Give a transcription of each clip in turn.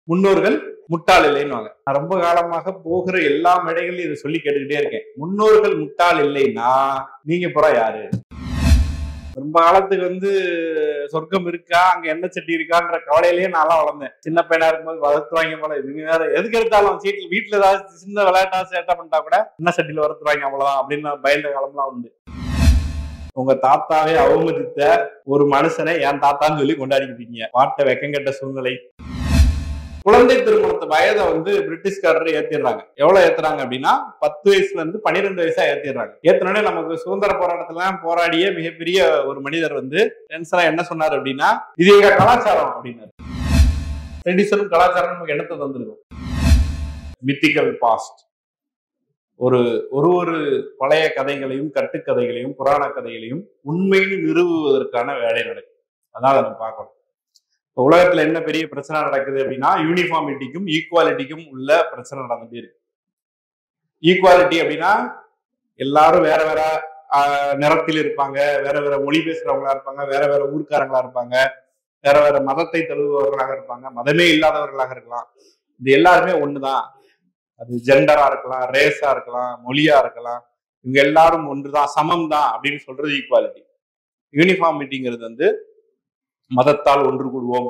முன்னோர்கள் முட்டாள் இல்லைன்னுவாங்க நான் ரொம்ப காலமாக போகிற எல்லா மேடைகளையும் இதை சொல்லி கேட்டுக்கிட்டே இருக்கேன் முன்னோர்கள் முட்டாள் இல்லைன்னா நீங்க புறம் யாரு ரொம்ப காலத்துக்கு வந்து சொர்க்கம் இருக்கா அங்க எண்ணெய் சட்டி இருக்கான்ற கவலையிலேயே நான்லாம் வளர்ந்தேன் சின்ன பையனா இருக்கும்போது வளர்த்துவாங்க போல இவங்க வேற எதுக்கு எடுத்தாலும் சீட்ல வீட்டுல ஏதாவது சின்ன விளையாட்டா சேட்டை பண்ணிட்டா கூட எண்ணெய் சட்டியில வளர்த்துவாங்க அவ்வளவுதான் அப்படின்னு நான் பயந்த காலம்லாம் உண்டு உங்க தாத்தாவே அவமதித்த ஒரு மனுஷனை என் தாத்தான்னு சொல்லி கொண்டாடிக்கிட்டீங்க வாட்ட வெக்கங்கெட்ட சூழ்நிலை குழந்தை திருமணத்து வயதை வந்து பிரிட்டிஷ்காரர் ஏத்திடுறாங்க எவ்வளவு ஏத்துறாங்க அப்படின்னா பத்து வயசுல இருந்து பன்னிரெண்டு வயசா ஏத்திடுறாங்க ஏத்தினோடனே நமக்கு சுதந்திர போராட்டத்துல போராடிய மிகப்பெரிய ஒரு மனிதர் வந்து டென்ஷனா என்ன சொன்னார் அப்படின்னா இது எங்க கலாச்சாரம் அப்படின்னாரு ட்ரெடிஷனும் கலாச்சாரம் நமக்கு என்னத்தை தந்திருக்கும் மித்திக்கல் பாஸ்ட் ஒரு ஒரு ஒரு பழைய கதைகளையும் கட்டுக்கதைகளையும் புராண கதைகளையும் உண்மைன்னு நிறுவுவதற்கான வேலை நடக்கும் அதான் அதை நம்ம பார்க்கணும் இப்போ உலகத்துல என்ன பெரிய பிரச்சனை நடக்குது அப்படின்னா யூனிஃபார்மிட்டிக்கும் ஈக்குவாலிட்டிக்கும் உள்ள பிரச்சனை நடந்துட்டே இருக்கு ஈக்குவாலிட்டி அப்படின்னா எல்லாரும் வேற வேற ஆஹ், நிறத்தில் இருப்பாங்க வேற வேற மொழி பேசுறவங்களா இருப்பாங்க வேற வேற ஊர்க்காரங்களா இருப்பாங்க வேற வேற மதத்தை தழுவுபவர்களாக இருப்பாங்க மதமே இல்லாதவர்களாக இருக்கலாம் இது எல்லாருமே ஒண்ணுதான் அது ஜெண்டரா இருக்கலாம் ரேஸா இருக்கலாம் மொழியா இருக்கலாம் இவங்க எல்லாரும் ஒன்றுதான் சமம் தான் அப்படின்னு சொல்றது ஈக்குவாலிட்டி யூனிஃபார்மிட்டிங்கிறது வந்து மதத்தால் ஒன்று கூடுவோம்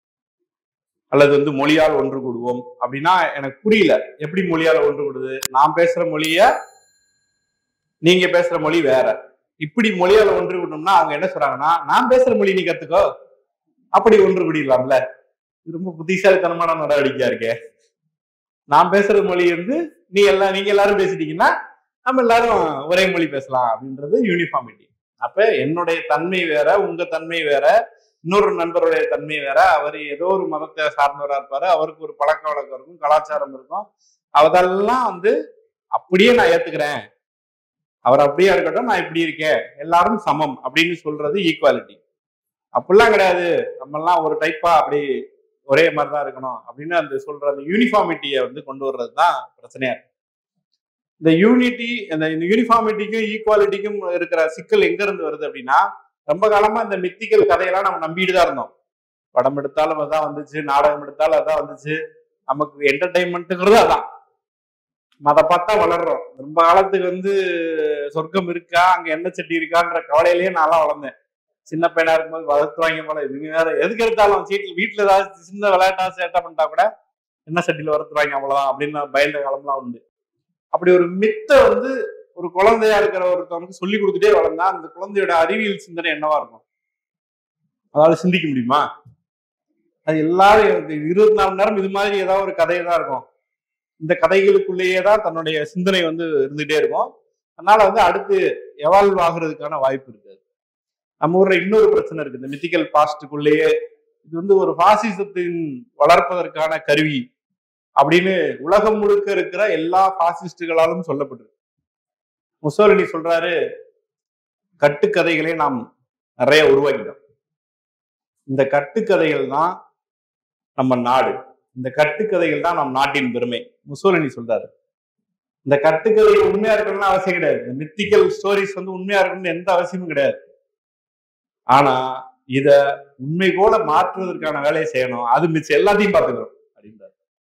அல்லது வந்து மொழியால் ஒன்று கூடுவோம் அப்படின்னா எனக்கு புரியல எப்படி மொழியால் ஒன்று கூடுது நான் பேசுற மொழிய நீங்க பேசுற மொழி வேற இப்படி மொழியால ஒன்று கூடணும்னா அவங்க என்ன சொல்றாங்கன்னா நான் பேசுற மொழி நீ கத்துக்கோ அப்படி ஒன்று கூடிடலாம்ல இது ரொம்ப புத்திசாலித்தனமான நடவடிக்கையா இருக்கே நான் பேசுற மொழி வந்து நீ எல்லாம் நீங்க எல்லாரும் பேசிட்டீங்கன்னா நம்ம எல்லாரும் ஒரே மொழி பேசலாம் அப்படின்றது யூனிஃபார்மிட்டி அப்ப என்னுடைய தன்மை வேற உங்க தன்மை வேற இன்னொரு நண்பருடைய தன்மை வேற அவர் ஏதோ ஒரு மதத்தை சார்ந்தவரா இருப்பாரு அவருக்கு ஒரு பழக்க வழக்கம் இருக்கும் கலாச்சாரம் இருக்கும் அதெல்லாம் வந்து அப்படியே நான் ஏத்துக்கிறேன் அவர் அப்படியே இருக்கட்டும் நான் இப்படி இருக்கேன் எல்லாரும் சமம் அப்படின்னு சொல்றது ஈக்குவாலிட்டி அப்படிலாம் கிடையாது நம்ம எல்லாம் ஒரு டைப்பா அப்படி ஒரே மாதிரி தான் இருக்கணும் அப்படின்னு அந்த சொல்ற அந்த யூனிஃபார்மிட்டியை வந்து கொண்டு வர்றது தான் பிரச்சனையா இருக்கு இந்த யூனிட்டி அந்த யூனிஃபார்மிட்டிக்கும் ஈக்குவாலிட்டிக்கும் இருக்கிற சிக்கல் எங்க இருந்து வருது அப்படின்னா ரொம்ப காலமா இந்த மித்திக்கல் கதையெல்லாம் நம்ம நம்பிட்டு தான் இருந்தோம் படம் எடுத்தாலும் அதான் வந்துச்சு நாடகம் எடுத்தாலும் அதான் வந்துச்சு நமக்கு என்டர்டைன்மெண்ட்டுங்கிறது அதான் அதை பார்த்தா வளர்றோம் ரொம்ப காலத்துக்கு வந்து சொர்க்கம் இருக்கா அங்க எண்ணெய் சட்டி இருக்கான்ற கவலையிலேயே நான்லாம் வளர்ந்தேன் சின்ன பையனா இருக்கும்போது வளர்த்துவாங்க போல இவங்க வேற எதுக்கு எடுத்தாலும் சீட்ல வீட்டுல ஏதாவது சின்ன விளையாட்டா சேட்டை பண்ணிட்டா கூட எண்ணெய் சட்டியில வளர்த்துவாங்க அவ்வளவுதான் அப்படின்னு நான் பயந்த காலம்லாம் உண்டு அப்படி ஒரு மித்தை வந்து ஒரு குழந்தையா இருக்கிற ஒருத்தவனுக்கு சொல்லி கொடுத்துட்டே வளர்ந்தா அந்த குழந்தையோட அறிவியல் சிந்தனை என்னவா இருக்கும் அதால சிந்திக்க முடியுமா அது எல்லாரும் இருபத்தி நாலு மணி நேரம் இது மாதிரி ஏதாவது ஒரு கதை தான் இருக்கும் இந்த கதைகளுக்குள்ளேயே தான் தன்னுடைய சிந்தனை வந்து இருந்துகிட்டே இருக்கும் அதனால வந்து அடுத்து எவால்வ் ஆகுறதுக்கான வாய்ப்பு இருக்காது நம்ம ஊர்ல இன்னொரு பிரச்சனை இருக்கு இந்த மித்திக்கல் பாஸ்டுக்குள்ளேயே இது வந்து ஒரு பாசிசத்தின் வளர்ப்பதற்கான கருவி அப்படின்னு உலகம் முழுக்க இருக்கிற எல்லா பாசிஸ்டுகளாலும் சொல்லப்பட்டிருக்கு முசோலினி சொல்றாரு கட்டுக்கதைகளை நாம் நிறைய உருவாக்கிட்டோம் இந்த கட்டுக்கதைகள் தான் நம்ம நாடு இந்த கட்டுக்கதைகள் தான் நம் நாட்டின் பெருமை முசோலினி சொல்றாரு இந்த கட்டுக்கதைகள் உண்மையா இருக்கணும்னு அவசியம் கிடையாது இந்த மித்திக்கல் ஸ்டோரிஸ் வந்து உண்மையா இருக்கணும்னு எந்த அவசியமும் கிடையாது ஆனா இத உண்மை போல மாற்றுவதற்கான வேலையை செய்யணும் அது மிச்சம் எல்லாத்தையும் பார்த்துக்கிறோம் அப்படின்றாரு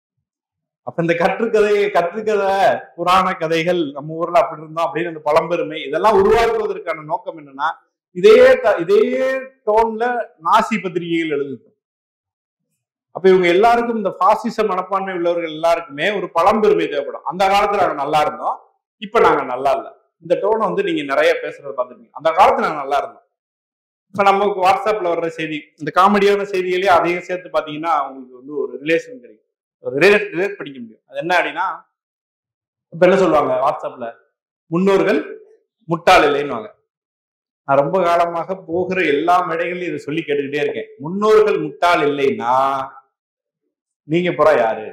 அப்ப இந்த கற்றுக்கதை கற்றுக்கதை புராண கதைகள் நம்ம ஊர்ல அப்படி இருந்தோம் அப்படின்னு அந்த பழம்பெருமை இதெல்லாம் உருவாக்குவதற்கான நோக்கம் என்னன்னா இதே த- இதே டோன்ல நாசி பத்திரிகைகள் எழுதுது அப்ப இவங்க எல்லாருக்கும் இந்த பாசிச மனப்பான்மை உள்ளவர்கள் எல்லாருக்குமே ஒரு பழம்பெருமை தேவைப்படும் அந்த காலத்துல நாங்க நல்லா இருந்தோம் இப்ப நாங்க நல்லா இல்ல இந்த டோனை வந்து நீங்க நிறைய பேசுறத பார்த்துருக்கீங்க அந்த காலத்துல நாங்க நல்லா இருந்தோம் இப்ப நமக்கு வாட்ஸ்அப்ல வர்ற செய்தி இந்த காமெடியான செய்திகளே அதையும் சேர்த்து பாத்தீங்கன்னா உங்களுக்கு வந்து ஒரு ரிலேஷன் கிடைக்கும் ஒரு ரிலேட் ரிலேட் பண்ணிக்க முடியும் அது என்ன அப்படின்னா இப்ப என்ன சொல்லுவாங்க வாட்ஸ்அப்ல முன்னோர்கள் முட்டாள் இல்லைன்னுவாங்க நான் ரொம்ப காலமாக போகிற எல்லா மேடைகளையும் இதை சொல்லி கேட்டுக்கிட்டே இருக்கேன் முன்னோர்கள் முட்டாள் இல்லைன்னா நீங்க புறம் யாரு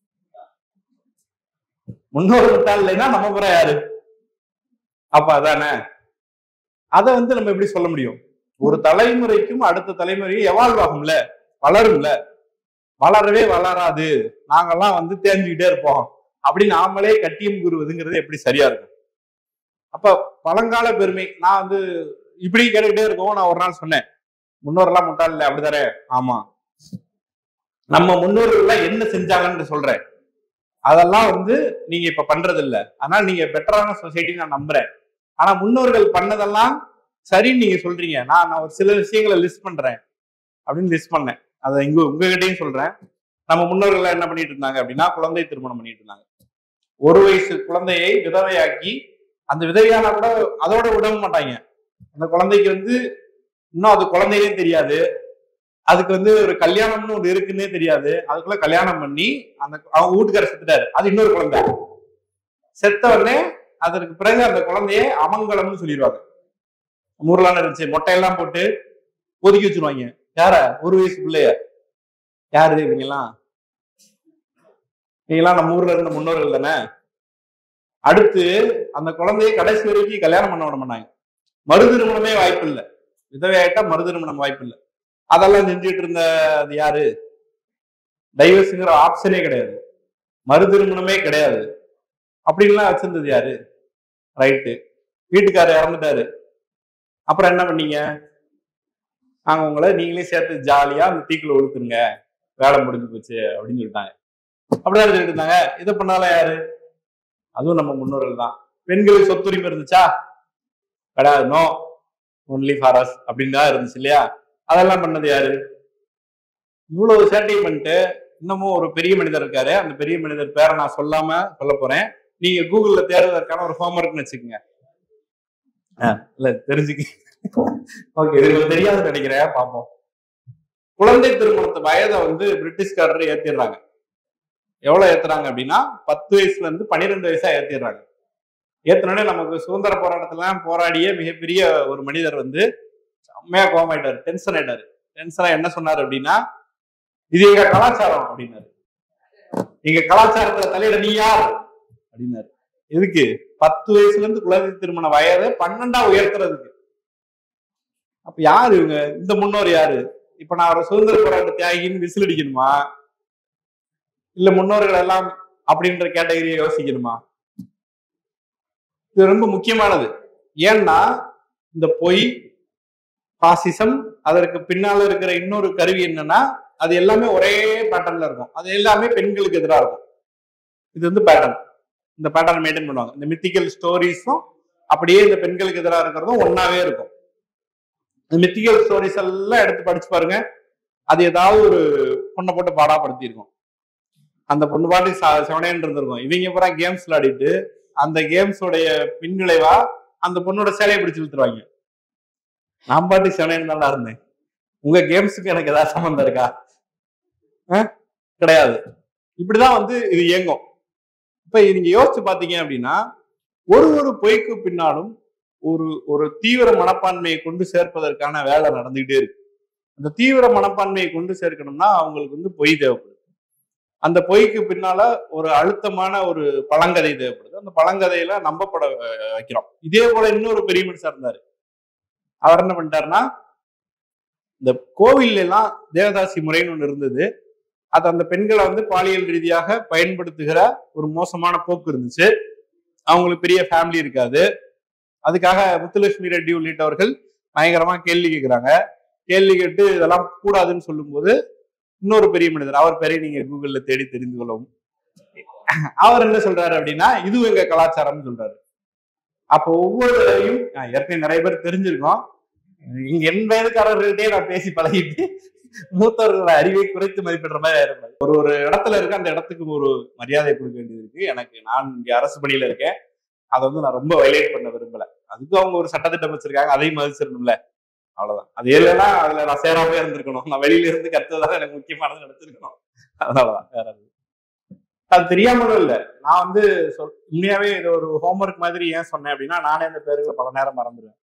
முன்னோர்கள் முட்டாள் இல்லைன்னா நம்ம புறம் யாரு அப்ப அதானே அதை வந்து நம்ம எப்படி சொல்ல முடியும் ஒரு தலைமுறைக்கும் அடுத்த தலைமுறையும் எவால்வ் ஆகும்ல வளரும்ல வளரவே வளராது நாங்கெல்லாம் வந்து தேஞ்சுக்கிட்டே இருப்போம் அப்படி நாமளே கட்டியம் கூறுவதுங்கிறது எப்படி சரியா இருக்கும் அப்ப பழங்கால பெருமை நான் வந்து இப்படி கேட்டுக்கிட்டே இருக்கோம் நான் ஒரு நாள் சொன்னேன் முன்னோரெல்லாம் முட்டாள் இல்லை அப்படிதானே ஆமா நம்ம முன்னோர்கள்லாம் என்ன செஞ்சாங்கன்னு சொல்றேன் அதெல்லாம் வந்து நீங்க இப்ப பண்றது இல்ல அதனால நீங்க பெட்டரான சொசைட்டி நான் நம்புறேன் ஆனா முன்னோர்கள் பண்ணதெல்லாம் சரின்னு நீங்க சொல்றீங்க நான் நான் ஒரு சில விஷயங்களை லிஸ்ட் பண்றேன் அப்படின்னு லிஸ்ட் பண்ணேன் அதை இங்க உங்ககிட்டயும் சொல்றேன் நம்ம முன்னோர்கள் என்ன பண்ணிட்டு இருந்தாங்க அப்படின்னா குழந்தை திருமணம் பண்ணிட்டு இருந்தாங்க ஒரு வயசு குழந்தையை விதவையாக்கி அந்த விதவையானா கூட அதோட விடவும் மாட்டாங்க அந்த குழந்தைக்கு வந்து இன்னும் அது குழந்தையே தெரியாது அதுக்கு வந்து ஒரு கல்யாணம்னு ஒன்று இருக்குன்னே தெரியாது அதுக்குள்ள கல்யாணம் பண்ணி அந்த அவங்க வீட்டுக்காரர் செத்துட்டாரு அது இன்னொரு குழந்தை செத்த உடனே அதற்கு பிறகு அந்த குழந்தைய அமங்கலம்னு சொல்லிடுவாங்க ஊர்லாம் இருந்துச்சு மொட்டையெல்லாம் போட்டு ஒதுக்கி வச்சிருவாங்க யார ஒரு வயசு பிள்ளைய யாரு இவங்கெல்லாம் நீங்களாம் நம்ம ஊர்ல இருந்த முன்னோர்கள் தானே அடுத்து அந்த குழந்தைய கடைசி வரைக்கும் கல்யாணம் பண்ண விட மாட்டாங்க மறு திருமணமே வாய்ப்பு இல்லை விதவையாயிட்டா மறு திருமணம் வாய்ப்பு இல்லை அதெல்லாம் செஞ்சுட்டு இருந்த அது யாரு டைவர்ஸுங்கிற ஆப்ஷனே கிடையாது மறு திருமணமே கிடையாது அப்படின்லாம் வச்சிருந்தது யாரு ரைட்டு வீட்டுக்காரர் இறந்துட்டாரு அப்புறம் என்ன பண்ணீங்க நாங்க உங்களை நீங்களே சேர்த்து ஜாலியா அந்த தீக்குள்ள ஒழுத்துருங்க வேலை முடிஞ்சு போச்சு அப்படின்னு சொல்லிட்டாங்க அப்படிதான் சொல்லிட்டு இருந்தாங்க இதை பண்ணால யாரு அதுவும் நம்ம முன்னோர்கள் தான் பெண்களுக்கு சொத்துரிமை இருந்துச்சா கிடையாது நோ ஒன்லி ஃபார் அஸ் அப்படின்னு தான் இருந்துச்சு இல்லையா அதெல்லாம் பண்ணது யாரு இவ்வளவு சேட்டையும் பண்ணிட்டு இன்னமும் ஒரு பெரிய மனிதர் இருக்காரு அந்த பெரிய மனிதர் பேரை நான் சொல்லாம சொல்ல போறேன் நீங்க கூகுள்ல தேடுவதற்கான ஒரு ஹோம்ஒர்க்னு வச்சுக்கோங்க ஆ, இல்ல தெரிஞ்சுக்க ஓகே இது உங்களுக்கு தெரியாதுன்னு நினைக்கிறேன் பார்ப்போம் குழந்தை திருமணத்து வயதை வந்து பிரிட்டிஷ்காரர் ஏத்திடுறாங்க எவ்வளவு ஏத்துறாங்க அப்படின்னா பத்து வயசுல இருந்து பன்னிரெண்டு வயசா ஏத்திடுறாங்க ஏத்தினோடனே நமக்கு சுதந்திர போராட்டத்திலாம் போராடிய மிகப்பெரிய ஒரு மனிதர் வந்து செம்மையா கோமாயிட்டாரு டென்ஷன் ஆயிட்டாரு டென்ஷனா என்ன சொன்னாரு அப்படின்னா இது எங்க கலாச்சாரம் அப்படின்னாரு எங்க கலாச்சாரத்துல தலையிட நீ யார் அப்படின்னாரு எதுக்கு பத்து வயசுல இருந்து குழந்தை திருமண வயதை பன்னெண்டா உயர்த்துறதுக்கு அப்ப யாரு இவங்க இந்த முன்னோர் யாரு இப்ப நான் ஒரு சுதந்திர போராட்ட தியாகின்னு விசில் அடிக்கணுமா இல்ல முன்னோர்கள் எல்லாம் அப்படின்ற கேட்டகரியை யோசிக்கணுமா இது ரொம்ப முக்கியமானது ஏன்னா இந்த பொய் பாசிசம் அதற்கு பின்னால இருக்கிற இன்னொரு கருவி என்னன்னா அது எல்லாமே ஒரே பேட்டர்ன்ல இருக்கும் அது எல்லாமே பெண்களுக்கு எதிராக இருக்கும் இது வந்து பேட்டர்ன் இந்த பேட்டர்ன் மெயின்டைன் பண்ணுவாங்க இந்த மித்திக்கல் ஸ்டோரிஸும் அப்படியே இந்த பெண்களுக்கு எதிராக இருக்கிறதும் ஒன்னாவே இருக்கும் இந்த மித்திக்கல் ஸ்டோரிஸ் எல்லாம் எடுத்து படிச்சு பாருங்க அது ஏதாவது ஒரு பொண்ணை போட்டு பாடாப்படுத்தி இருக்கும் அந்த பொண்ணு பாட்டு செவனேன்னு இருந்திருக்கும் இவங்க பூரா கேம்ஸ் விளையாடிட்டு அந்த கேம்ஸோடைய பின்விளைவா அந்த பொண்ணோட சேலையை பிடிச்சு இழுத்துருவாங்க நான் பாட்டு செவனேன்னு நல்லா இருந்தேன் உங்க கேம்ஸுக்கு எனக்கு ஏதாவது சம்மந்தம் இருக்கா அஹ்? கிடையாது இப்படிதான் வந்து இது இயங்கும் இப்ப நீங்க யோசிச்சு பாத்தீங்க அப்படின்னா ஒரு ஒரு பொய்க்கு பின்னாலும் ஒரு ஒரு தீவிர மனப்பான்மையை கொண்டு சேர்ப்பதற்கான வேலை நடந்துகிட்டே இருக்கு அந்த தீவிர மனப்பான்மையை கொண்டு சேர்க்கணும்னா அவங்களுக்கு வந்து பொய் தேவைப்படுது அந்த பொய்க்கு பின்னால ஒரு அழுத்தமான ஒரு பழங்கதை தேவைப்படுது அந்த பழங்கதையில நம்பப்பட அஹ், வைக்கிறோம் இதே போல இன்னொரு பெரிய மனுஷர் இருந்தாரு அவர் என்ன பண்ணிட்டாருன்னா இந்த கோவில்ல எல்லாம் தேவதாசி முறைன்னு ஒண்ணு இருந்தது அது அந்த பெண்களை வந்து பாலியல் ரீதியாக பயன்படுத்துகிற ஒரு மோசமான போக்கு இருந்துச்சு அவங்களுக்கு பெரிய ஃபேமிலி இருக்காது அதுக்காக முத்துலட்சுமி ரெட்டி உள்ளிட்டவர்கள் பயங்கரமா கேள்வி கேட்கிறாங்க கேள்வி கேட்டு இதெல்லாம் கூடாதுன்னு சொல்லும்போது இன்னொரு பெரிய மனிதர் அவர் பேரை நீங்க கூகுள்ல தேடி தெரிந்து கொள்ளவும் அவர் என்ன சொல்றாரு அப்படின்னா இதுவும் எங்க கலாச்சாரம்னு சொல்றாரு அப்போ ஒவ்வொரு தடவையும் ஆஹ் ஏற்கனவே நிறைய பேர் தெரிஞ்சிருக்கோம் இங்க என் வயதுக்காரர்கள்ட்டே நான் பேசி பழகிட்டு மூத்தவர்களோட அறிவை குறைத்து மதிப்பிடுற மாதிரி ஆயிரும் ஒரு ஒரு இடத்துல இருக்க அந்த இடத்துக்கு ஒரு மரியாதை கொடுக்க வேண்டியது இருக்கு எனக்கு நான் இங்க அரசு பணியில இருக்கேன் அதை வந்து நான் ரொம்ப வயலேட் பண்ண விரும்பல அதுக்கு அவங்க ஒரு சட்டத்திட்டம் வச்சிருக்காங்க அதையும் மதிச்சிடணும்ல அவ்வளவுதான் அது இல்லைன்னா அதுல நான் சேராம இருந்திருக்கணும் நான் வெளியில இருந்து கத்துறதா எனக்கு முக்கியமானது நினைச்சிருக்கணும் அதனாலதான் வேற எதுவும். அது தெரியாமலும் இல்ல நான் வந்து சொல் உண்மையாவே இது ஒரு ஹோம்ஒர்க் மாதிரி ஏன் சொன்னேன் அப்படின்னா நானே அந்த பேருகளை பல நேரம் மறந்துடுவேன்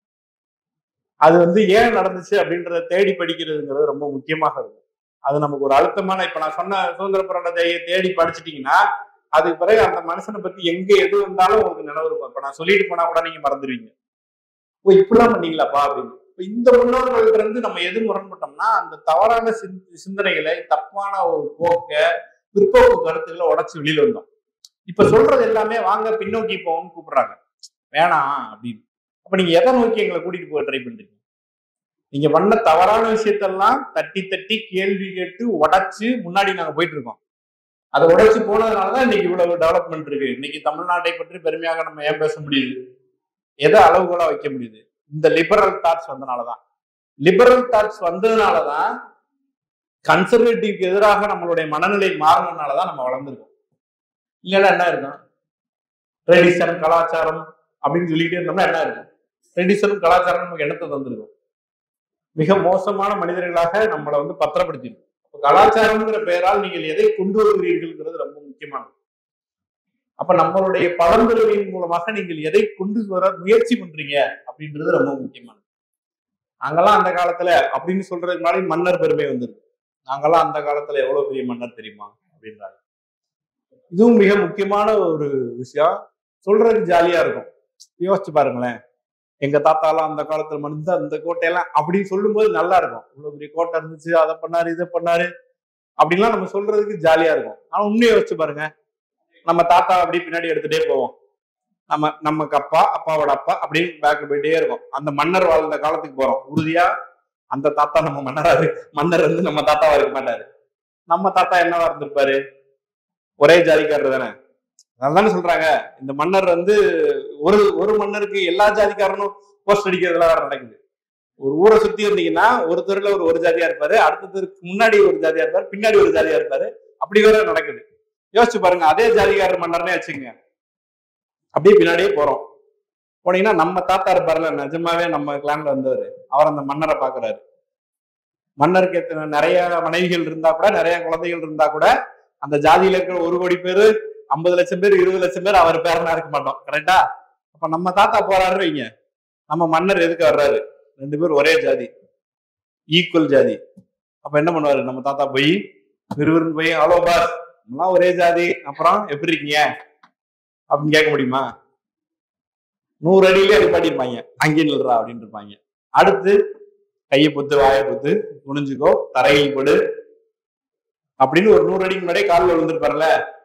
அது வந்து ஏன் நடந்துச்சு அப்படின்றத தேடி படிக்கிறதுங்கிறது ரொம்ப முக்கியமாக இருக்கும் அது நமக்கு ஒரு அழுத்தமான இப்ப நான் சொன்ன சுதந்திர போராட்டத்தை தேடி படிச்சிட்டீங்கன்னா அதுக்கு பிறகு அந்த மனுஷனை பத்தி எங்க எது வந்தாலும் உங்களுக்கு நினைவு இருக்கும் இப்ப நான் சொல்லிட்டு போனா கூட நீங்க மறந்துடுவீங்க ஓ இப்படிலாம் பண்ணீங்களாப்பா அப்படின்னு இப்ப இந்த முன்னோர்கள்ட்ட இருந்து நம்ம எது முரண்பட்டோம்னா அந்த தவறான சிந்- சிந்தனைகளை தப்பான ஒரு போக்க பிற்போக்கு கருத்துக்களை உடைச்சு வெளியில வந்தோம் இப்ப சொல்றது எல்லாமே வாங்க பின்னோக்கி போவோம்னு கூப்பிடுறாங்க வேணாம் அப்படின்னு அப்ப நீங்க எதை நோக்கி எங்களை கூட்டிட்டு போக ட்ரை பண்றீங்க நீங்க பண்ண தவறான விஷயத்தெல்லாம் தட்டி தட்டி கேள்வி கேட்டு உடைச்சு முன்னாடி நாங்க போயிட்டு இருக்கோம் அதை உடைச்சு போனதுனாலதான் இன்னைக்கு இவ்வளவு டெவலப்மெண்ட் இருக்கு இன்னைக்கு தமிழ்நாட்டை பற்றி பெருமையாக நம்ம ஏன் பேச முடியுது எதை அளவுகோலா வைக்க முடியுது இந்த லிபரல் தாட்ஸ் வந்தனாலதான் லிபரல் தாட்ஸ் வந்ததுனாலதான் கன்சர்வேட்டிவ்க்கு எதிராக நம்மளுடைய மனநிலை மாறினதுனாலதான் நம்ம வளர்ந்துருக்கோம் இல்லைன்னா என்ன இருக்கும் ட்ரெடிஷன் கலாச்சாரம் அப்படின்னு சொல்லிட்டே இருந்தோம்னா என்ன இருக்கும் ட்ரெடிஷனும் கலாச்சாரம் நமக்கு எண்ணத்தை தந்திருக்கும் மிக மோசமான மனிதர்களாக நம்மளை வந்து பத்திரப்படுத்திடும் அப்ப கலாச்சாரம்ங்கிற பெயரால் நீங்கள் எதை கொண்டு வருகிறீர்கள்ங்கிறது ரொம்ப முக்கியமானது அப்ப நம்மளுடைய பழம்பெருமையின் மூலமாக நீங்கள் எதை கொண்டு வர முயற்சி பண்றீங்க அப்படின்றது ரொம்ப முக்கியமானது நாங்கெல்லாம் அந்த காலத்துல அப்படின்னு சொல்றதுக்கு முன்னாடி மன்னர் பெருமை வந்திருக்கு நாங்கெல்லாம் அந்த காலத்துல எவ்வளவு பெரிய மன்னர் தெரியுமா அப்படின்றாங்க இதுவும் மிக முக்கியமான ஒரு விஷயம் சொல்றதுக்கு ஜாலியா இருக்கும் யோசிச்சு பாருங்களேன் எங்க தாத்தாலாம் அந்த காலத்துல மருந்து அந்த கோட்டையெல்லாம் அப்படின்னு சொல்லும்போது நல்லா இருக்கும் இவ்வளவு பெரிய கோட்டை இருந்துச்சு அதை பண்ணாரு இதை பண்ணாரு அப்படின்லாம் நம்ம சொல்றதுக்கு ஜாலியா இருக்கும் ஆனா உண்மையை யோசிச்சு பாருங்க நம்ம தாத்தா அப்படி பின்னாடி எடுத்துட்டே போவோம் நம்ம நமக்கு அப்பா அப்பாவோட அப்பா அப்படின்னு பேக் போயிட்டே இருக்கும் அந்த மன்னர் வாழ்ந்த காலத்துக்கு போறோம் உறுதியா அந்த தாத்தா நம்ம மன்னரா இருக்கு மன்னர் வந்து நம்ம தாத்தாவா இருக்க மாட்டாரு நம்ம தாத்தா என்னவா இருந்திருப்பாரு ஒரே ஜாதிக்காரர் தானே அதானே சொல்றாங்க இந்த மன்னர் வந்து ஒரு ஒரு மன்னருக்கு எல்லா ஜாதிக்காரனும் போஸ்ட் அடிக்கிறதுல வேற நடக்குது ஒரு ஊரை சுத்தி வந்தீங்கன்னா ஒரு தெருல ஒரு ஒரு ஜாதியா இருப்பாரு அடுத்த தெருக்கு முன்னாடி ஒரு ஜாதியா இருப்பாரு பின்னாடி ஒரு ஜாதியா இருப்பாரு அப்படி வேற நடக்குது யோசிச்சு பாருங்க அதே ஜாதிகாரர் மன்னர்னே வச்சுக்கோங்க அப்படியே பின்னாடியே போறோம் போனீங்கன்னா நம்ம தாத்தா இருப்பாருல நிஜமாவே நம்ம கிளான்ல வந்தவர் அவர் அந்த மன்னரை பாக்குறாரு மன்னருக்கு எத்தனை நிறைய மனைவிகள் இருந்தா கூட நிறைய குழந்தைகள் இருந்தா கூட அந்த ஜாதியில இருக்கிற ஒரு கோடி பேரு ஐம்பது லட்சம் பேர் இருபது லட்சம் பேர் அவர் பேரனா இருக்க மாட்டோம் கரெக்டா அப்ப நம்ம தாத்தா போறாரு வைங்க நம்ம மன்னர் எதுக்கு வர்றாரு ரெண்டு பேரும் ஒரே ஜாதி ஈக்குவல் ஜாதி அப்ப என்ன பண்ணுவாரு நம்ம தாத்தா போய் விறுவிறுன்னு போய் ஹலோ பாஸ் நம்மளாம் ஒரே ஜாதி அப்புறம் எப்படி இருக்கீங்க அப்படின்னு கேட்க முடியுமா நூறு அடியிலே நிப்பாட்டிருப்பாங்க அங்கே நில்றா அப்படின்னு இருப்பாங்க அடுத்து கையை பொத்து வாயை பொத்து குனிஞ்சுக்கோ தரையில் படு அப்படின்னு ஒரு நூறு அடிக்கு முன்னாடியே காலில் விழுந்திருப்பார்ல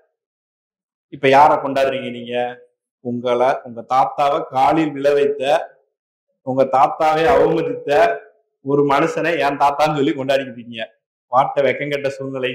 இப்ப யாரை கொண்டாடுறீங்க நீங்க உங்களை உங்க தாத்தாவை காலில் விழ வைத்த உங்க தாத்தாவை அவமதித்த ஒரு மனுஷனை என் தாத்தான்னு சொல்லி கொண்டாடிக்கிட்டு இருக்கீங்க வாட்ட வெக்கங்கெட்ட சூழ்நிலை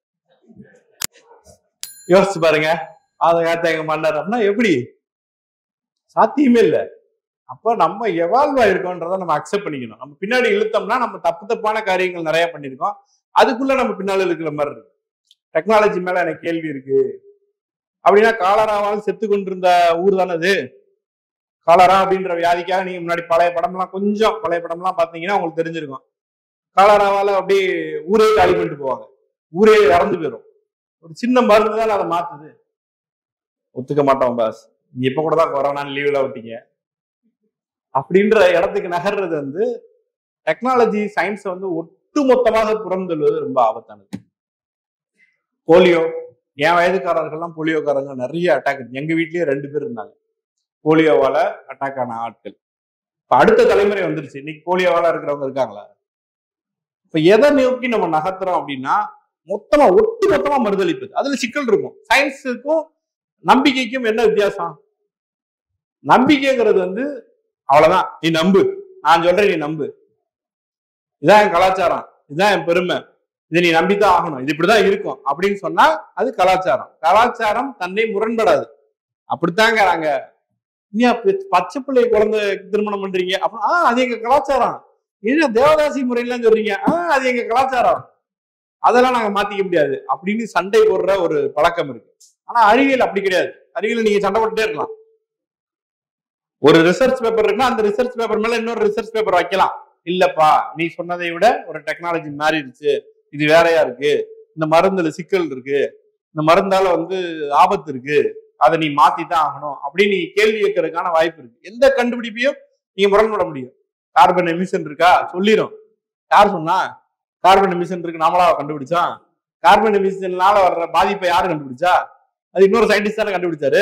யோசிச்சு பாருங்க அதை காத்த எங்க மன்னர் அப்படின்னா எப்படி சாத்தியமே இல்லை அப்போ நம்ம எவால்வ் ஆயிருக்கோன்றதை நம்ம அக்செப்ட் பண்ணிக்கணும் நம்ம பின்னாடி இழுத்தோம்னா நம்ம தப்பு தப்பான காரியங்கள் நிறைய பண்ணியிருக்கோம் அதுக்குள்ள நம்ம பின்னால இருக்கிற மாதிரி இருக்கு டெக்னாலஜி மேல எனக்கு கேள்வி இருக்கு அப்படின்னா காலராவால் செத்து கொண்டிருந்த ஊர் தானே அது காலரா அப்படின்ற வியாதிக்காக நீங்க முன்னாடி பழைய படம்லாம் கொஞ்சம் பழைய படம்லாம் பாத்தீங்கன்னா உங்களுக்கு தெரிஞ்சிருக்கும் காலராவால அப்படியே ஊரே காலி பண்ணிட்டு போவாங்க ஊரே இறந்து போயிடும் ஒரு சின்ன மருந்து தான் அதை மாத்துது ஒத்துக்க மாட்டோம் பாஸ் நீங்க இப்ப கூட தான் கொரோனான்னு லீவ்ல விட்டீங்க அப்படின்ற இடத்துக்கு நகர்றது வந்து டெக்னாலஜி சயின்ஸை வந்து ஒட்டு மொத்தமாக புறந்தள்ளுவது ரொம்ப ஆபத்தானது போலியோ என் வயதுக்காரர்கள்லாம் போலியோக்காரங்க நிறைய அட்டாக் எங்க வீட்லயே ரெண்டு பேர் இருந்தாங்க போலியோவால அட்டாக் ஆன ஆட்கள் இப்ப அடுத்த தலைமுறை வந்துருச்சு இன்னைக்கு போலியோவால இருக்கிறவங்க இருக்காங்களா இப்ப எதை நோக்கி நம்ம நகர்த்துறோம் அப்படின்னா மொத்தமா ஒட்டு மொத்தமா மறுதளிப்பு அதுல சிக்கல் இருக்கும் சயின்ஸுக்கும் நம்பிக்கைக்கும் என்ன வித்தியாசம் நம்பிக்கைங்கிறது வந்து அவ்வளவுதான் நீ நம்பு நான் சொல்றேன் நீ நம்பு இதான் என் கலாச்சாரம் இதுதான் என் பெருமை இதை நீ நம்பித்தான் ஆகணும் இது இப்படிதான் இருக்கும் அப்படின்னு சொன்னா அது கலாச்சாரம் கலாச்சாரம் தன்னை முரண்படாது அப்படித்தாங்க நாங்க நீ பச்சை பிள்ளை குழந்தை திருமணம் பண்றீங்க அப்ப ஆ அது எங்க கலாச்சாரம் என்ன தேவதாசி முறையெல்லாம் சொல்றீங்க ஆ அது எங்க கலாச்சாரம் அதெல்லாம் நாங்க மாத்திக்க முடியாது அப்படின்னு சண்டை போடுற ஒரு பழக்கம் இருக்கு ஆனா அறிவியல் அப்படி கிடையாது அறிவியல் நீங்க சண்டை போட்டுட்டே இருக்கலாம் ஒரு ரிசர்ச் பேப்பர் இருக்குன்னா அந்த ரிசர்ச் பேப்பர் மேல இன்னொரு ரிசர்ச் பேப்பர் வைக்கலாம் இல்லப்பா நீ சொன்னதை விட ஒரு டெக்னாலஜி மாறிடுச்சு இது வேறையா இருக்கு இந்த மருந்துல சிக்கல் இருக்கு இந்த மருந்தால வந்து ஆபத்து இருக்கு அதை நீ மாத்தி தான் ஆகணும் அப்படின்னு நீ கேள்வி கேட்கறதுக்கான வாய்ப்பு இருக்கு எந்த கண்டுபிடிப்பையும் நீங்க முரண்பட முடியும் கார்பன் எமிஷன் இருக்கா சொல்லிடும் யார் சொன்னா கார்பன் எமிஷன் இருக்கு நாமளா கண்டுபிடிச்சான் கார்பன் எமிஷன்னால வர்ற பாதிப்பை யாரு கண்டுபிடிச்சா அது இன்னொரு சயின்டிஸ்ட் தானே கண்டுபிடிச்சாரு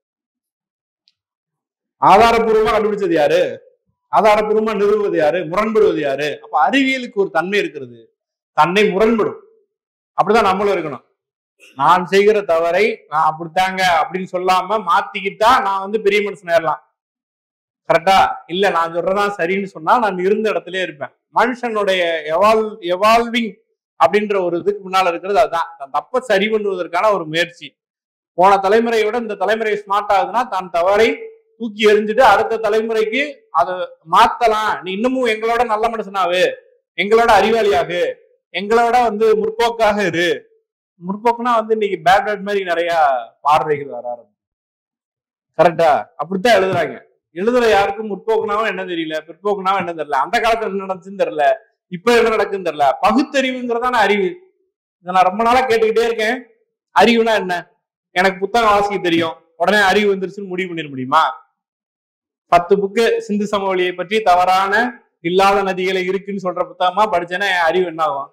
ஆதாரபூர்வமா கண்டுபிடிச்சது யாரு ஆதாரபூர்வமா நிறுவுவது யாரு முரண்படுவது யாரு அப்ப அறிவியலுக்கு ஒரு தன்மை இருக்கிறது தன்னை முரண்படும் அப்படிதான் நம்மளும் இருக்கணும் நான் செய்கிற தவறை நான் அப்படித்தாங்க அப்படின்னு சொல்லாம மாத்திக்கிட்டா நான் வந்து பெரிய மனுஷன் ஏறலாம் கரெக்டா இல்ல நான் சொல்றதான் சரின்னு சொன்னா நான் இருந்த இடத்துல இருப்பேன் மனுஷனுடைய எவால் எவால்விங் அப்படின்ற ஒரு இதுக்கு முன்னால இருக்கிறது அதுதான் தன் தப்ப சரி பண்ணுவதற்கான ஒரு முயற்சி போன தலைமுறையை விட இந்த தலைமுறை ஸ்மார்ட் ஆகுதுன்னா தான் தவறை தூக்கி எறிஞ்சிட்டு அடுத்த தலைமுறைக்கு அதை மாத்தலாம் நீ இன்னமும் எங்களோட நல்ல மனுஷனாவு எங்களோட அறிவாளியாகு எங்களோட வந்து முற்போக்காக இரு முற்போக்குனா வந்து இன்னைக்கு பேட் பேட் மாதிரி நிறைய பார்வைகள் வர ஆரம்பிச்சு கரெக்டா அப்படித்தான் எழுதுறாங்க எழுதுற யாருக்கும் முற்போக்குனாவும் என்ன தெரியல பிற்போக்குனாவும் என்ன தெரியல அந்த காலத்துல என்ன நடந்துச்சுன்னு தெரியல இப்ப என்ன நடக்குன்னு தெரியல பகுத்தறிவுங்கிறதான அறிவு இதை நான் ரொம்ப நாளா கேட்டுக்கிட்டே இருக்கேன் அறிவுனா என்ன எனக்கு புத்தகம் வாசிக்க தெரியும் உடனே அறிவு வந்துருச்சுன்னு முடிவு பண்ணிட முடியுமா பத்து புக்கு சிந்து சமவெளியை பற்றி தவறான இல்லாத நதிகளை இருக்குன்னு சொல்ற புத்தகமா படிச்சேன்னா என் அறிவு என்ன ஆகும்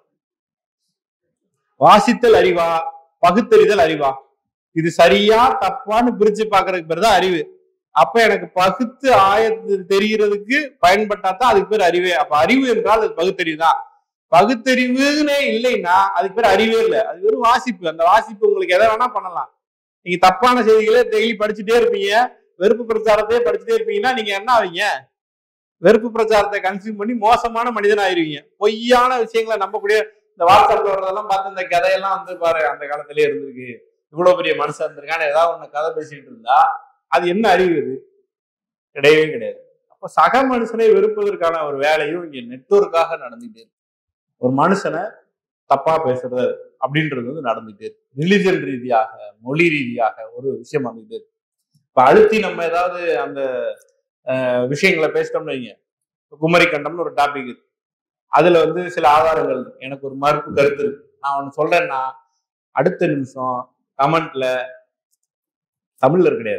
வாசித்தல் அறிவா பகுத்தறிதல் அறிவா இது சரியா தப்பான்னு பிரிச்சு பாக்குறதுக்கு பேர் தான் அறிவு அப்ப எனக்கு பகுத்து ஆயத்து தெரிகிறதுக்கு பயன்பட்டா தான் அதுக்கு பேர் அறிவே அப்ப அறிவு என்றால் அது பகுத்தறிவு தான் பகுத்தறிவுன்னே இல்லைன்னா அதுக்கு பேர் அறிவே இல்லை அது வெறும் வாசிப்பு அந்த வாசிப்பு உங்களுக்கு எதை வேணா பண்ணலாம் நீங்க தப்பான செய்திகளை டெய்லி படிச்சுட்டே இருப்பீங்க வெறுப்பு பிரச்சாரத்தையே படிச்சுட்டே இருப்பீங்கன்னா நீங்க என்ன ஆவீங்க வெறுப்பு பிரச்சாரத்தை கன்சியூம் பண்ணி மோசமான மனிதன் ஆயிருவீங்க பொய்யான விஷயங்களை நம்பக்கூடிய இந்த வாட்ஸ்அப்ல வர்றதெல்லாம் பார்த்து இந்த கதையெல்லாம் வந்து பாரு அந்த காலத்திலே இருந்திருக்கு இவ்வளவு பெரிய மனுஷன் இருந்திருக்கான்னு ஏதாவது ஒண்ணு கதை பேசிட்டு இருந்தா அது என்ன அறிவு இது கிடையவே கிடையாது அப்ப சக மனுஷனை வெறுப்பதற்கான ஒரு வேலையும் இங்க நெட்வொர்க்காக நடந்துட்டே இருக்கு ஒரு மனுஷனை தப்பா பேசுறது அப்படின்றது வந்து நடந்துட்டே இருக்கு ரிலிஜன் ரீதியாக மொழி ரீதியாக ஒரு விஷயம் வந்துட்டே இருக்கு இப்ப அழுத்தி நம்ம ஏதாவது அந்த அஹ், விஷயங்களை பேசிட்டோம்னு வைங்க இப்ப குமரி கண்டம்னு ஒரு டாபிக் இருக்கு அதுல வந்து சில ஆதாரங்கள் இருக்கு. எனக்கு ஒரு மறுப்பு கருத்து இருக்கு நான் ஒண்ணு சொல்றேன்னா அடுத்த நிமிஷம் கமெண்ட்ல தமிழர் கிடையாது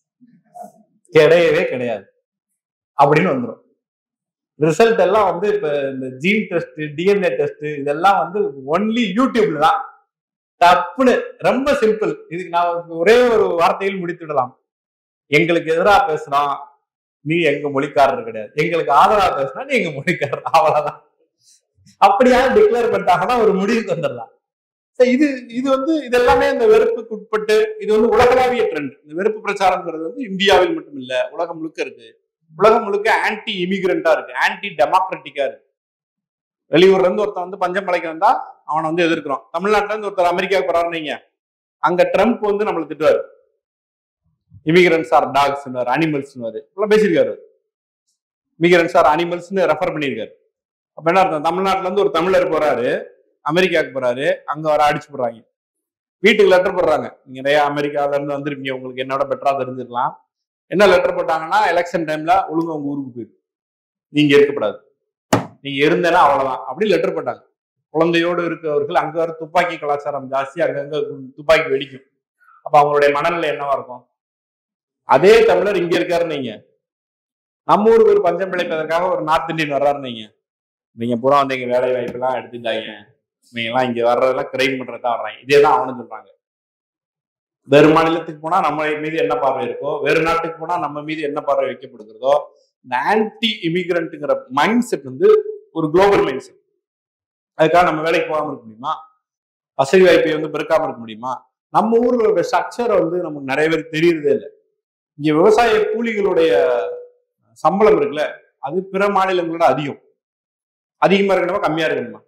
கிடையவே கிடையாது அப்படின்னு வந்துடும் ரிசல்ட் எல்லாம் வந்து இப்ப இந்த ஜீன் டெஸ்ட் டிஎன்ஏ டெஸ்ட் இதெல்லாம் வந்து ஒன்லி யூடியூப்ல தான் தப்புன்னு ரொம்ப சிம்பிள் இதுக்கு நான் ஒரே ஒரு வார்த்தையில் முடித்துவிடலாம் எங்களுக்கு எதிராக பேசுறான் நீ எங்க மொழிக்காரர் கிடையாது எங்களுக்கு ஆதரவா பேசுனா நீ எங்க மொழிக்காரர் அவ்வளவுதான் அப்படியா டிக்ளேர் பண்ணிட்டாங்கன்னா ஒரு முடிவுக்கு வந்துடலாம் So இது இது வந்து இது எல்லாமே இந்த வெறுப்புக்கு உட்பட்டு இது வந்து உலகளாவிய ட்ரெண்ட் இந்த வெறுப்பு பிரச்சாரம்ங்கிறது வந்து இந்தியாவில் மட்டும் இல்ல உலகம் முழுக்க இருக்கு உலகம் முழுக்க ஆன்டி இமிகிரண்டா இருக்கு ஆன்டி டெமோக்ராட்டிக்கா இருக்கு வெளியூர்ல இருந்து ஒருத்தன் வந்து பஞ்சம் பழைக்க வந்தா அவனை வந்து எதிர்க்கிறோம் தமிழ்நாட்டுல இருந்து ஒருத்தர் அமெரிக்காவுக்கு போறாருன்னு வைங்க. அங்க ட்ரம்ப் வந்து நம்மளை திட்டுவாரு இமிகிரன்ஸ் ஆர் டாக்ஸ் அனிமல்ஸ் இப்பெல்லாம் பேசியிருக்காரு இமிகிரன்ஸ் ஆர் அனிமல்ஸ்னு ரெஃபர் பண்ணியிருக்காரு அப்ப என்ன அர்த்தம் தமிழ்நாட்டுல இருந்து ஒரு தமிழர் போறாரு அமெரிக்காவுக்கு போறாரு அங்க வர அடிச்சு போடுறாங்க வீட்டுக்கு லெட்டர் போடுறாங்க நீங்க நிறைய அமெரிக்கால இருந்து வந்திருப்பீங்க உங்களுக்கு என்னோட பெட்டரா தெரிஞ்சிருக்கலாம் என்ன லெட்டர் போட்டாங்கன்னா எலெக்ஷன் டைம்ல ஒழுங்கா உங்க ஊருக்கு போயிரு நீங்க இருக்கக்கூடாது நீங்க இருந்தேன்னா அவ்வளவுதான் அப்படி லெட்டர் போட்டாங்க குழந்தையோடு இருக்கவர்கள் அங்க வர துப்பாக்கி கலாச்சாரம் ஜாஸ்தி அங்கங்க துப்பாக்கி வெடிக்கும் அப்ப அவங்களுடைய மனநிலை என்னவா இருக்கும் அதே தமிழர் இங்க இருக்காரு நீங்க நம்ம ஊருக்கு ஒரு பஞ்சம் பிழைப்பதற்காக ஒரு நார்த் இந்தியன் வர்றாரு நீங்க நீங்க பூரா வந்து இங்க வேலை வாய்ப்பு எல்லாம் எடுத்துட்டாங்க நீங்க எல்லாம் இங்க வர்றதெல்லாம் கிரைம் பண்றதா வர்றாங்க இதே தான் அவனு சொல்றாங்க வேறு மாநிலத்துக்கு போனா நம்ம மீது என்ன பார்வை இருக்கோ வேறு நாட்டுக்கு போனா நம்ம மீது என்ன பார்வை வைக்கப்படுகிறதோ இந்த ஆன்டி இமிகிரண்ட்ங்கிற மைண்ட் செட் வந்து ஒரு குளோபல் மைண்ட் செட் அதுக்காக நம்ம வேலைக்கு போகாம இருக்க முடியுமா வசதி வாய்ப்பை வந்து பெருக்காம இருக்க முடியுமா நம்ம ஊரோட ஸ்ட்ரக்சர் வந்து நமக்கு நிறைய பேருக்கு தெரியறதே இல்லை இங்க விவசாய கூலிகளுடைய சம்பளம் இருக்குல்ல அது பிற மாநிலங்களோட அதிகம் அதிகமா இருக்கணுமா கம்மியா இருக்கணுமா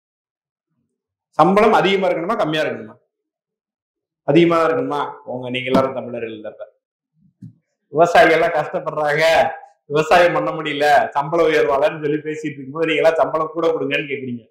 சம்பளம் அதிகமா இருக்கணுமா கம்மியா இருக்கணுமா அதிகமா தான் இருக்கணுமா உங்க நீங்க எல்லாரும் தமிழர் இல்ல இப்ப விவசாயிகள் எல்லாம் கஷ்டப்படுறாங்க விவசாயம் பண்ண முடியல சம்பள உயர்வாளன்னு சொல்லி பேசிட்டு இருக்கும்போது நீங்க எல்லாம் சம்பளம் கூட கொடுங்கன்னு கேக்குறீங்க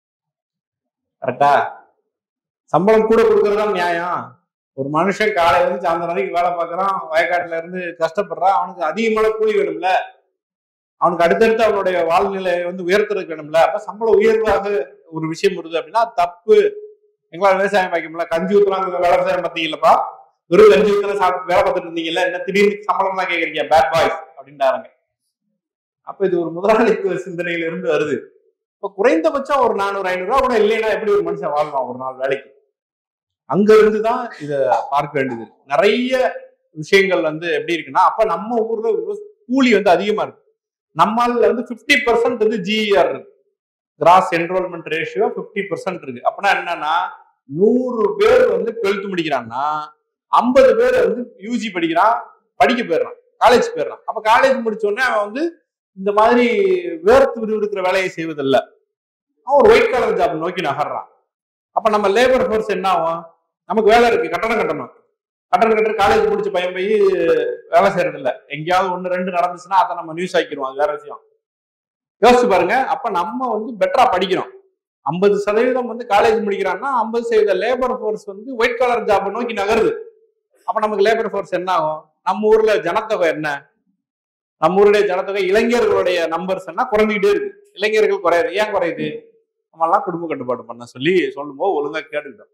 கரெக்டா சம்பளம் கூட கொடுக்கறதா நியாயம் ஒரு மனுஷன் காலையில இருந்து சாயந்தரம் வரைக்கும் வேலை பார்க்கறான் வயக்காட்டுல இருந்து கஷ்டப்படுறான் அவனுக்கு அதிகமான கூலி வேணும்ல அவனுக்கு அடுத்தடுத்து அவனுடைய வாழ்நிலையை வந்து உயர்த்துறதுக்கு வேணும்ல அப்ப சம்பள உயர்வாக ஒரு விஷயம் வருது அப்படின்னா அது தப்பு எங்களால் விவசாயம் வைக்க முடியல கஞ்சி ஊத்துறாங்க விவசாயம் பார்த்தீங்களப்பா வெறும் கஞ்சி ஊத்துல சாப்பிட்டு வேலை பார்த்துட்டு இருந்தீங்கல்ல என்ன திடீர்னு சம்பளம் தான் கேக்குறீங்க பேட் பாய்ஸ் அப்படின்றாங்க அப்ப இது ஒரு முதலாளித்துவ சிந்தனையில இருந்து வருது இப்ப குறைந்தபட்சம் ஒரு நானூறு ஐநூறு ரூபா கூட இல்லைன்னா எப்படி ஒரு மனுஷன் வாழ்வான் ஒரு நாள் வேலைக்கு அங்க இருந்து தான் இத பார்க்க வேண்டியது இருக்கு. நிறைய விஷயங்கள் வந்து எப்படி இருக்குன்னா அப்ப நம்ம ஊர்ல விவ- கூலி வந்து அதிகமா இருக்கு நம்மால வந்து 50% பர்சன்ட் வந்து ஜிஆர் இருக்கு கிராஸ் என்ரோல்மெண்ட் ரேஷியோ 50% பர்சன்ட் இருக்கு அப்படின்னா என்னன்னா நூறு பேர் வந்து டுவெல்த் முடிக்கிறான்னா ஐம்பது பேர் வந்து யூஜி படிக்கிறான் படிக்க போயிடுறான் காலேஜ் போயிடுறான் அப்ப காலேஜ் முடிச்ச உடனே அவன் வந்து இந்த மாதிரி வேர்த்து விறுவிறுக்கிற வேலையை செய்வதில்லை அவன் ஒரு ஒயிட் கலர் ஜாப் நோக்கி நகர்றான் அப்ப நம்ம லேபர் ஃபோர்ஸ் என்ன ஆகும் நமக்கு வேலை இருக்கு கட்டணம் கட்டணும் கட்டணம் கட்டுற காலேஜ் முடிச்சு பையன் போய் வேலை செய்யறது இல்ல எங்கேயாவது ஒண்ணு ரெண்டு நடந்துச்சுன்னா அதை நம்ம நியூஸ் ஆக்கிடுவோம் அது வேற விஷயம் யோசிச்சு பாருங்க அப்ப நம்ம வந்து பெட்டரா படிக்கிறோம் ஐம்பது சதவீதம் வந்து காலேஜ் முடிக்கிறான்னா ஐம்பது சதவீத லேபர் ஃபோர்ஸ் வந்து ஒயிட் கலர் ஜாப் நோக்கி நகருது அப்ப நமக்கு லேபர் ஃபோர்ஸ் என்ன ஆகும் நம்ம ஊர்ல ஜனத்தொகை என்ன நம்ம ஊருடைய ஜனத்தொகை இளைஞர்களுடைய நம்பர்ஸ் என்ன குறைஞ்சிக்கிட்டே இருக்கு இளைஞர்கள் குறையுது ஏன் குறையுது நம்ம எல்லாம் குடும்ப கட்டுப்பாடு பண்ண சொல்லி சொல்லும்போது ஒழுங்கா கேட்டுக்கிட்டோம்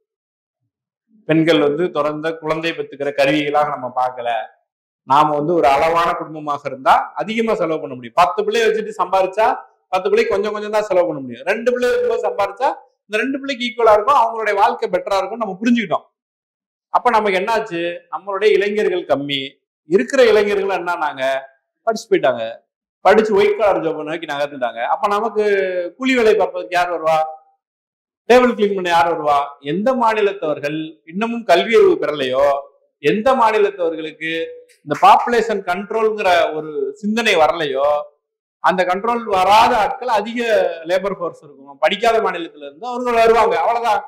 பெண்கள் வந்து தொடர்ந்த குழந்தை பெற்றுக்கிற கருவிகளாக நம்ம பார்க்கல நாம வந்து ஒரு அளவான குடும்பமாக இருந்தா அதிகமா செலவு பண்ண முடியும் பத்து பிள்ளைய வச்சுட்டு சம்பாரிச்சா பத்து பிள்ளைக்கு கொஞ்சம் கொஞ்சம் தான் செலவு பண்ண முடியும் ரெண்டு பிள்ளை இருக்கும்போது சம்பாரிச்சா இந்த ரெண்டு பிள்ளைக்கு ஈக்குவலா இருக்கும் அவங்களுடைய வாழ்க்கை பெட்டரா இருக்கும் நம்ம புரிஞ்சுக்கிட்டோம் அப்ப நமக்கு என்னாச்சு நம்மளுடைய இளைஞர்கள் கம்மி இருக்கிற இளைஞர்கள் என்னன்னாங்க படிச்சு போயிட்டாங்க படிச்சு ஒயிட் கலர் ஜாப் நோக்கி நகர்ந்துட்டாங்க அப்ப நமக்கு கூலி வேலை பார்ப்பதற்கு யார் வருவா டேபிள் கிளீன் பண்ண யார் வருவா எந்த மாநிலத்தவர்கள் இன்னமும் கல்வி அறிவு பெறலையோ எந்த மாநிலத்தவர்களுக்கு இந்த பாப்புலேஷன் கண்ட்ரோல்ங்கிற ஒரு சிந்தனை வரலையோ அந்த கண்ட்ரோல் வராத ஆட்கள் அதிக லேபர் ஃபோர்ஸ் இருக்கும் படிக்காத மாநிலத்துல இருந்து அவர்கள் வருவாங்க அவ்வளவுதான்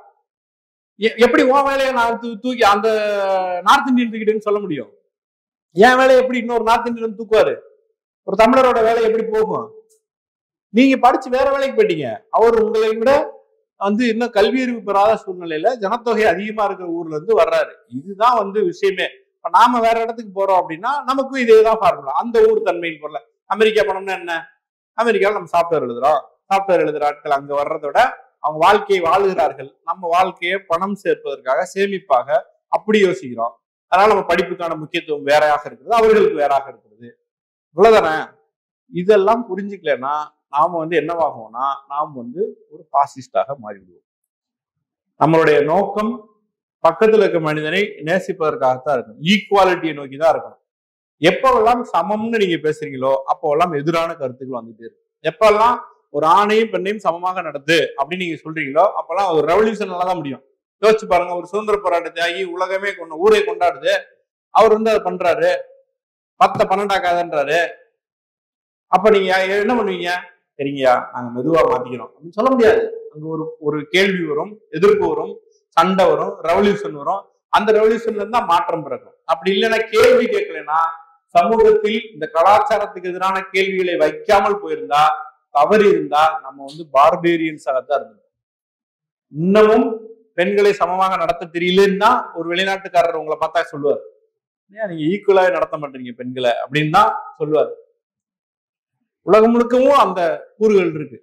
எ- எப்படி உன் வேலையை நான் தூ- தூக்கி அந்த நார்த் இந்தியன் தூக்கிட்டேன்னு சொல்ல முடியும் என் வேலையை எப்படி இன்னொரு நார்த் இந்தியன் தூக்குவாரு ஒரு தமிழரோட வேலை எப்படி போகும் நீங்க படிச்சு வேற வேலைக்கு போயிட்டீங்க அவர் உங்களை விட வந்து இன்னும் கல்வி அறிவு பெறாத சூழ்நிலையில ஜனத்தொகை அதிகமா இருக்கிற ஊர்ல இருந்து வர்றாரு இதுதான் வந்து விஷயமே இப்ப நாம வேற இடத்துக்கு போறோம் அப்படின்னா நமக்கும் இதேதான் ஃபார்முலா அந்த ஊர் தன்மையின் பொருள் அமெரிக்கா போனோம்னா என்ன அமெரிக்காவில் நம்ம சாஃப்ட்வேர் எழுதுறோம் சாஃப்ட்வேர் எழுதுற ஆட்கள் அங்க வர்றதோட அவங்க வாழ்க்கையை வாழுகிறார்கள் நம்ம வாழ்க்கையை பணம் சேர்ப்பதற்காக சேமிப்பாக அப்படி யோசிக்கிறோம் அதனால நம்ம படிப்புக்கான முக்கியத்துவம் வேறையாக இருக்கிறது அவர்களுக்கு வேறாக இருக்கிறது இவ்வளவுதானே இதெல்லாம் புரிஞ்சுக்கலன்னா நாம வந்து என்னவாகும்னா நாம் வந்து ஒரு பாசிஸ்டாக மாறிவிடுவோம் நம்மளுடைய நோக்கம் பக்கத்துல இருக்க மனிதனை நேசிப்பதற்காகத்தான் இருக்கும் ஈக்குவாலிட்டியை நோக்கி தான் இருக்கணும் எப்பவெல்லாம் சமம்னு நீங்க பேசுறீங்களோ அப்போவெல்லாம் எதிரான கருத்துக்கள் வந்துட்டே இருக்கு எப்பெல்லாம் ஒரு ஆணையும் பெண்ணையும் சமமாக நடத்து அப்படின்னு நீங்க சொல்றீங்களோ அப்பெல்லாம் ஒரு ரெவல்யூஷனால தான் முடியும் யோசிச்சு பாருங்க ஒரு சுதந்திர போராட்ட தியாகி உலகமே கொண்ட ஊரை கொண்டாடுது அவர் வந்து அதை பண்றாரு பத்த பன்னெண்டாக்காதன்றாரு அப்ப நீங்க என்ன பண்ணுவீங்க சரிங்கய்யா நாங்க மெதுவா மாத்திக்கிறோம் அப்படின்னு சொல்ல முடியாது அங்க ஒரு ஒரு கேள்வி வரும் எதிர்ப்பு வரும் சண்டை வரும் ரெவல்யூஷன் வரும் அந்த ரெவல்யூஷன்ல இருந்தா மாற்றம் பிறக்கும் அப்படி இல்லைன்னா கேள்வி கேட்கலன்னா சமூகத்தில் இந்த கலாச்சாரத்துக்கு எதிரான கேள்விகளை வைக்காமல் போயிருந்தா தவறு இருந்தா நம்ம வந்து பார்பேரியன்ஸாகத்தான் இருந்தோம் இன்னமும் பெண்களை சமமாக நடத்த தெரியலன்னு தான் ஒரு வெளிநாட்டுக்காரர் உங்களை பார்த்தா சொல்லுவார் ஏன் நீங்க ஈக்குவலாவே நடத்த மாட்டீங்க பெண்களை அப்படின்னு தான் சொல்லுவார் உலகம் முழுக்கவும் அந்த கூறுகள் இருக்கு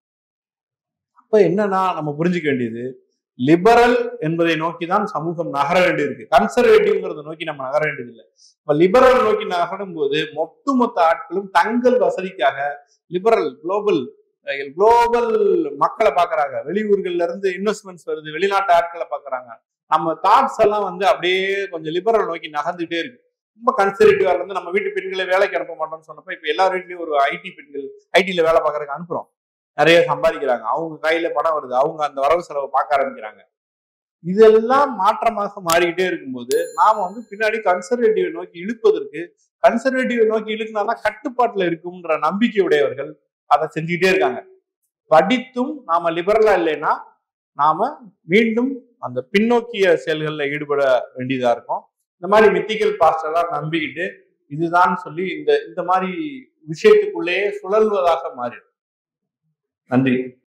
அப்ப என்னன்னா நம்ம புரிஞ்சுக்க வேண்டியது லிபரல் என்பதை நோக்கி தான் சமூகம் நகர வேண்டியிருக்கு கன்சர்வேட்டிவ்ங்கிறத நோக்கி நம்ம நகர வேண்டியதில்லை இப்ப லிபரல் நோக்கி நகரும் போது ஒட்டுமொத்த ஆட்களும் தங்கள் வசதிக்காக லிபரல் குளோபல் குளோபல் மக்களை பாக்குறாங்க வெளியூர்கள்ல இருந்து இன்வெஸ்ட்மெண்ட்ஸ் வருது வெளிநாட்டு ஆட்களை பாக்குறாங்க நம்ம தாட்ஸ் எல்லாம் வந்து அப்படியே கொஞ்சம் லிபரல் நோக்கி நகர்ந்துட்டே இருக்கு ரொம்ப கன்சர்வேட்டிவா இருந்து நம்ம வீட்டு பெண்களை வேலைக்கு அனுப்ப மாட்டோம்னு சொன்னப்ப இப்ப எல்லா வீட்லயும் ஒரு ஐடி பெண்கள் ஐடில வேலை பார்க்கறதுக்கு அனுப்புறோம் நிறைய சம்பாதிக்கிறாங்க அவங்க கையில பணம் வருது அவங்க அந்த வரவு செலவை பார்க்க ஆரம்பிக்கிறாங்க இதெல்லாம் மாற்றமாக மாறிக்கிட்டே இருக்கும்போது நாம வந்து பின்னாடி கன்சர்வேட்டிவ் நோக்கி இழுப்பதற்கு கன்சர்வேட்டிவ் நோக்கி இழுக்கினாதான் கட்டுப்பாட்டுல இருக்கும்ன்ற நம்பிக்கை உடையவர்கள் அதை செஞ்சுக்கிட்டே இருக்காங்க படித்தும் நாம லிபரலா இல்லைன்னா நாம மீண்டும் அந்த பின்னோக்கிய செயல்களில் ஈடுபட வேண்டியதா இருக்கும் இந்த மாதிரி மித்திக்கல் பாஸ்ட் எல்லாம் நம்பிக்கிட்டு இதுதான் சொல்லி இந்த இந்த மாதிரி விஷயத்துக்குள்ளேயே சுழல்வதாக மாறிடும் நன்றி